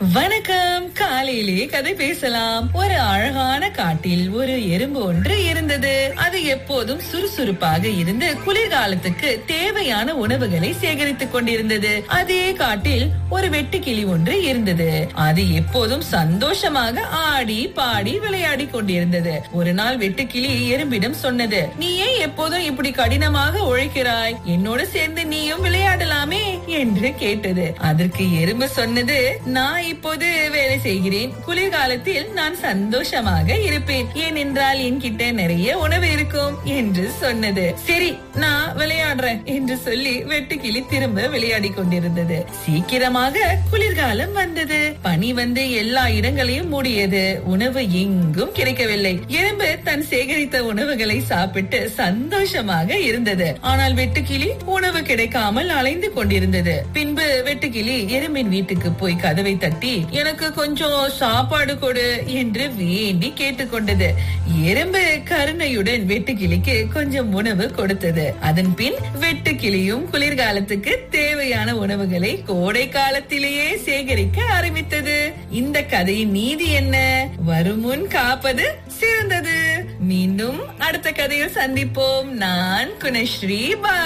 வணக்கம் காலையிலே கதை பேசலாம் ஒரு அழகான காட்டில் ஒரு எறும்பு ஒன்று இருந்தது அது எப்போதும் சுறுசுறுப்பாக இருந்து குளிர்காலத்துக்கு தேவையான உணவுகளை சேகரித்துக் கொண்டிருந்தது அதே காட்டில் ஒரு வெட்டுக்கிளி ஒன்று இருந்தது அது எப்போதும் சந்தோஷமாக ஆடி பாடி விளையாடி கொண்டிருந்தது ஒரு நாள் வெட்டுக்கிளி எறும்பிடம் சொன்னது நீ ஏன் எப்போதும் இப்படி கடினமாக உழைக்கிறாய் என்னோடு சேர்ந்து நீயும் விளையாடலாமே என்று கேட்டது அதற்கு எறும்பு சொன்னது நான் இப்போது வேலை செய்கிறேன் குளிர்காலத்தில் நான் சந்தோஷமாக இருப்பேன் ஏனென்றால் என்கிட்ட நிறைய உணவு இருக்கும் என்று சொன்னது சரி நான் விளையாடுறேன் என்று சொல்லி வெட்டுக்கிளி திரும்ப விளையாடி கொண்டிருந்தது சீக்கிரமாக குளிர்காலம் வந்தது பனி வந்து எல்லா இடங்களையும் மூடியது உணவு எங்கும் கிடைக்கவில்லை எறும்பு தன் சேகரித்த உணவுகளை சாப்பிட்டு சந்தோஷமாக இருந்தது ஆனால் வெட்டுக்கிளி உணவு கிடைக்காமல் அலைந்து கொண்டிருந்தது பின்பு வெட்டுக்கிளி எறும்பின் வீட்டுக்கு போய் கதவை தட்டி எனக்கு கொஞ்சம் சாப்பாடு கொடு என்று வேண்டி கேட்டுக்கொண்டது எறும்பு கருணையுடன் வெட்டுக்கிளிக்கு கொஞ்சம் உணவு கொடுத்தது அதன் பின் வெட்டுக்கிளியும் குளிர்காலத்துக்கு தேவையான உணவுகளை கோடை காலத்திலேயே சேகரிக்க ஆரம்பித்தது இந்த கதையின் நீதி என்ன வருமுன் காப்பது சிறந்தது மீண்டும் அடுத்த கதையில் சந்திப்போம் நான் குணஸ்ரீ பாய்